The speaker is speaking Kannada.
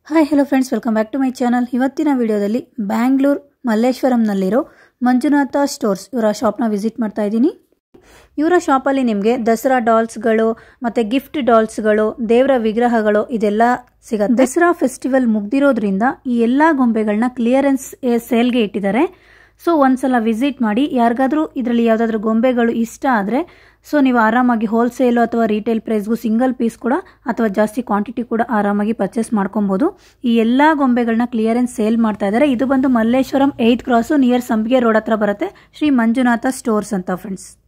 hi hello friends welcome back to my channel ಇವತ್ತಿನ ವಿಡಿಯೋದಲ್ಲಿ ಬ್ಯಾಂಗ್ಳೂರ್ ಮಲ್ಲೇಶ್ವರಂನಲ್ಲಿರೋ ಮಂಜುನಾಥ ಸ್ಟೋರ್ಸ್ ಇವರ ಶಾಪ್ನ ವಿಸಿಟ್ ಮಾಡ್ತಾ ಇದ್ದೀನಿ ಇವರ ಶಾಪಲ್ಲಿ ನಿಮಗೆ ದಸರಾ ಡಾಲ್ಸ್ಗಳು ಮತ್ತು ಗಿಫ್ಟ್ ಡಾಲ್ಸ್ಗಳು ದೇವರ ವಿಗ್ರಹಗಳು ಇದೆಲ್ಲ ಸಿಗುತ್ತೆ ದಸರಾ ಫೆಸ್ಟಿವಲ್ ಮುಗ್ದಿರೋದ್ರಿಂದ ಈ ಎಲ್ಲ ಗೊಂಬೆಗಳನ್ನ ಕ್ಲಿಯರೆನ್ಸ್ ಸೇಲ್ಗೆ ಇಟ್ಟಿದ್ದಾರೆ ಸೊ ಒಂದ್ಸಲ ವಿಸಿಟ್ ಮಾಡಿ ಯಾರಿಗಾದ್ರೂ ಇದರಲ್ಲಿ ಯಾವುದಾದ್ರೂ ಗೊಂಬೆಗಳು ಇಷ್ಟ ಆದರೆ ಸೊ ನೀವು ಆರಾಮಾಗಿ ಹೋಲ್ಸೇಲು ಅಥವಾ ರಿಟೇಲ್ ಪ್ರೈಸ್ಗೂ ಸಿಂಗಲ್ ಪೀಸ್ ಕೂಡ ಅಥವಾ ಜಾಸ್ತಿ ಕ್ವಾಂಟಿಟಿ ಕೂಡ ಆರಾಮಾಗಿ ಪರ್ಚೇಸ್ ಮಾಡ್ಕೊಬೋದು ಈ ಎಲ್ಲ ಗೊಂಬೆಗಳನ್ನ ಕ್ಲಿಯರೆನ್ಸ್ ಸೇಲ್ ಮಾಡ್ತಾ ಇದ್ದಾರೆ ಇದು ಬಂದು Malleshwaram eighth cross near Sampige road ಹತ್ರ ಬರುತ್ತೆ ಶ್ರೀ ಮಂಜುನಾಥ ಸ್ಟೋರ್ಸ್ ಅಂತ ಫ್ರೆಂಡ್ಸ್